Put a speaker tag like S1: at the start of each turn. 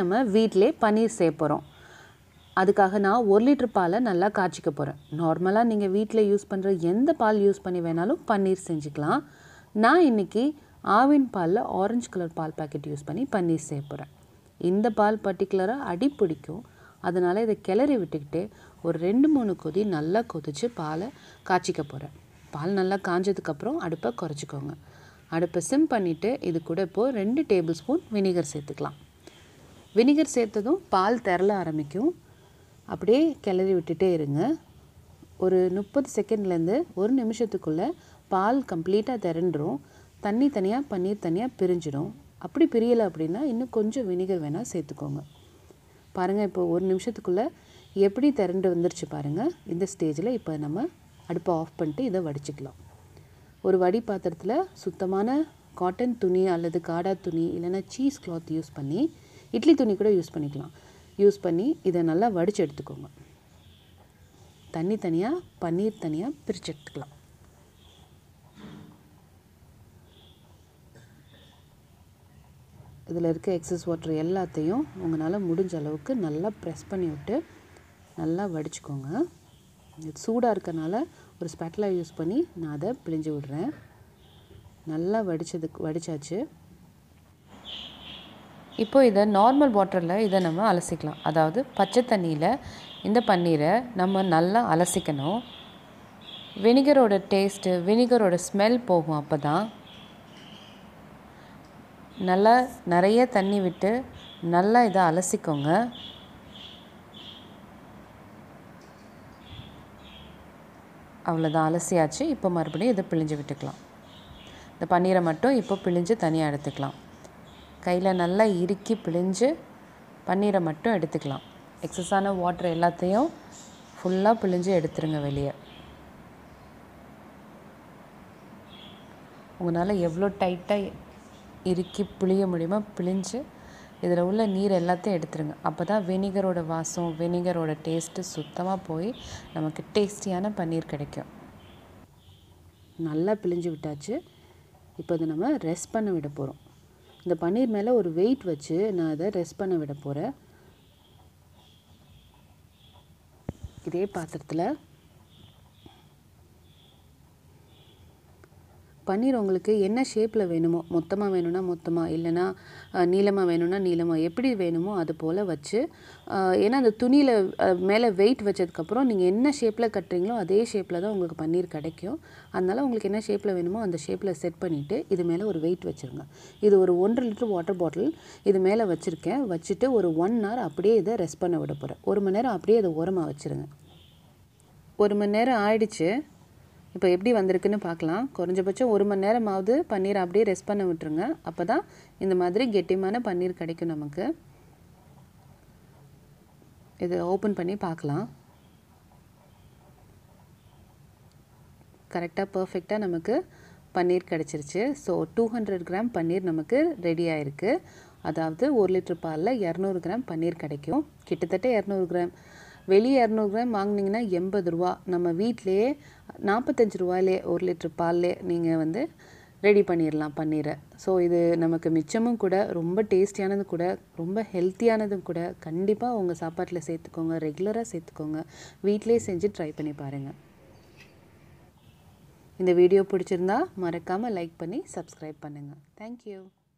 S1: நம்ம வீட்டிலே பன்னீர் செய்ய போகிறோம் அதுக்காக நான் ஒரு லிட்டர் பாலை நல்லா காய்ச்சிக்க போகிறேன் நார்மலாக நீங்கள் வீட்டில் யூஸ் பண்ணுற எந்த பால் யூஸ் பண்ணி வேணாலும் பன்னீர் செஞ்சுக்கலாம் நான் இன்றைக்கி ஆவின் பாலில் ஆரஞ்சு கலர் பால் பாக்கெட் யூஸ் பண்ணி பன்னீர் செய்ய போகிறேன் இந்த பால் பர்டிகுலராக அடி பிடிக்கும் அதனால் இதை கிளறி விட்டுக்கிட்டு ஒரு ரெண்டு மூணு கொதி நல்லா கொதித்து பாலை காய்ச்சிக்க போகிறேன் பால் நல்லா காஞ்சதுக்கப்புறம் அடுப்பை குறைச்சிக்கோங்க அடுப்பை சிம் பண்ணிவிட்டு இது கூட இப்போது ரெண்டு டேபிள் ஸ்பூன் வினிகர் சேர்த்துக்கலாம் வினிகர் சேர்த்ததும் பால் திரள ஆரம்பிக்கும் அப்படியே கிளறி விட்டுட்டே இருங்க ஒரு முப்பது செகண்ட்லேருந்து ஒரு நிமிஷத்துக்குள்ளே பால் கம்ப்ளீட்டாக திரண்டுரும் தண்ணி தனியாக பன்னீர் தனியாக பிரிஞ்சிடும் அப்படி பிரியலை அப்படின்னா இன்னும் கொஞ்சம் வினிகர் வேணால் சேர்த்துக்கோங்க பாருங்கள் இப்போ ஒரு நிமிஷத்துக்குள்ளே எப்படி திரண்டு வந்துருச்சு பாருங்கள் இந்த ஸ்டேஜில் இப்போ நம்ம அடுப்பை ஆஃப் பண்ணிட்டு இதை வடிச்சிக்கலாம் ஒரு வடி பாத்திரத்தில் சுத்தமான காட்டன் துணி அல்லது காடா துணி இல்லைன்னா சீஸ் கிளாத் யூஸ் பண்ணி இட்லி துணி கூட யூஸ் பண்ணிக்கலாம் யூஸ் பண்ணி இதை நல்லா வடித்து எடுத்துக்கோங்க தண்ணி தனியாக பன்னீர் தனியாக பிரித்து எடுத்துக்கலாம் இதில் இருக்க எக்ஸஸ் வாட்டர் எல்லாத்தையும் உங்களால் முடிஞ்ச அளவுக்கு நல்லா ப்ரெஸ் பண்ணி விட்டு நல்லா வடிச்சுக்கோங்க இது சூடாக இருக்கனால ஒரு ஸ்பேட்டலா யூஸ் பண்ணி நான் அதை பிழிஞ்சு விடுறேன் நல்லா வடித்ததுக்கு வடித்தாச்சு இப்போ இதை நார்மல் வாட்டரில் இதை நம்ம அலசிக்கலாம் அதாவது பச்சை தண்ணியில் இந்த பன்னீரை நம்ம நல்லா அலசிக்கணும் வினிகரோட டேஸ்ட்டு வினிகரோட ஸ்மெல் போகும் அப்போ தான் நல்லா நிறைய தண்ணி விட்டு நல்லா இதை அலசிக்கோங்க அவ்வளோதான் அலசியாச்சு இப்போ மறுபடியும் இதை பிழிஞ்சு விட்டுக்கலாம் இந்த பன்னீரை மட்டும் இப்போ பிழிஞ்சு தனியாக எடுத்துக்கலாம் கையில் நல்லா இறுக்கி பிழிஞ்சு பன்னீரை மட்டும் எடுத்துக்கலாம் எக்ஸஸான வாட்டர் எல்லாத்தையும் ஃபுல்லாக பிழிஞ்சு எடுத்துருங்க வெளியே உங்களால் எவ்வளோ டைட்டாக இறுக்கி பிழிய முடியுமோ பிழிஞ்சு இதில் உள்ள நீர் எல்லாத்தையும் எடுத்துருங்க அப்போ தான் வினிகரோட வாசம் வினிகரோட டேஸ்ட்டு சுத்தமாக போய் நமக்கு டேஸ்டியான பன்னீர் கிடைக்கும் நல்லா பிழிஞ்சு விட்டாச்சு இப்போ இதை நம்ம ரெஸ்ட் பண்ண விட போகிறோம் இந்த பன்னீர் மேலே ஒரு வெயிட் வச்சு நான் அதை ரெஸ்ட் பண்ண விட போகிறேன் இதே பாத்திரத்தில் பன்னீர் உங்களுக்கு என்ன ஷேப்பில் வேணுமோ மொத்தமாக வேணும்னா மொத்தமாக இல்லைன்னா நீளமாக வேணும்னா நீளமாக எப்படி வேணுமோ அது போல் வச்சு ஏன்னா அந்த துணியில் மேலே வெயிட் வச்சதுக்கப்புறம் நீங்கள் என்ன ஷேப்பில் கட்டுறீங்களோ அதே ஷேப்பில் தான் உங்களுக்கு பன்னீர் கிடைக்கும் அதனால் உங்களுக்கு என்ன ஷேப்பில் வேணுமோ அந்த ஷேப்பில் செட் பண்ணிவிட்டு இது மேலே ஒரு வெயிட் வச்சுருங்க இது ஒரு ஒன்றரை லிட்டர் வாட்டர் பாட்டில் இது மேலே வச்சுருக்கேன் வச்சுட்டு ஒரு ஒன் ஹவர் அப்படியே இதை ரெஸ்ட் பண்ண விட போகிறேன் ஒரு மணி நேரம் அப்படியே இதை ஓரமாக வச்சுருங்க ஒரு மணி நேரம் ஆயிடுச்சு இப்போ எப்படி வந்திருக்குன்னு பார்க்கலாம் குறைஞ்சபட்சம் ஒரு மணி நேரமாவது பன்னீர் அப்படியே ரெஸ்ட் பண்ண விட்டுருங்க அப்போ தான் இந்த மாதிரி கெட்டியமான பன்னீர் கிடைக்கும் நமக்கு இதை ஓப்பன் பண்ணி பார்க்கலாம் கரெக்டாக பர்ஃபெக்டாக நமக்கு பன்னீர் கிடச்சிருச்சு so two hundred gram paneer நமக்கு ரெடி ஆயிருக்கு அதாவது ஒரு லிட்டர் பாலில் இரநூறு கிராம் பன்னீர் கிடைக்கும் கிட்டத்தட்ட இரநூறு கிராம் வெளியே இரநூறு கிராம் வாங்கினீங்கன்னா எண்பது ரூபா நம்ம வீட்டிலையே நாற்பத்தஞ்சு ரூபாயிலே ஒரு லிட்டர் பால்லே நீங்கள் வந்து ரெடி பண்ணிடலாம் பன்னீரை ஸோ இது நமக்கு மிச்சமும் கூட ரொம்ப டேஸ்டியானது கூட ரொம்ப ஹெல்த்தியானதும் கூட கண்டிப்பாக உங்கள் சாப்பாட்டில் சேர்த்துக்கோங்க ரெகுலராக சேர்த்துக்கோங்க வீட்டிலே செஞ்சு ட்ரை பண்ணி பாருங்கள் இந்த வீடியோ பிடிச்சிருந்தா மறக்காமல் லைக் பண்ணி சப்ஸ்கிரைப் பண்ணுங்கள் தேங்க்யூ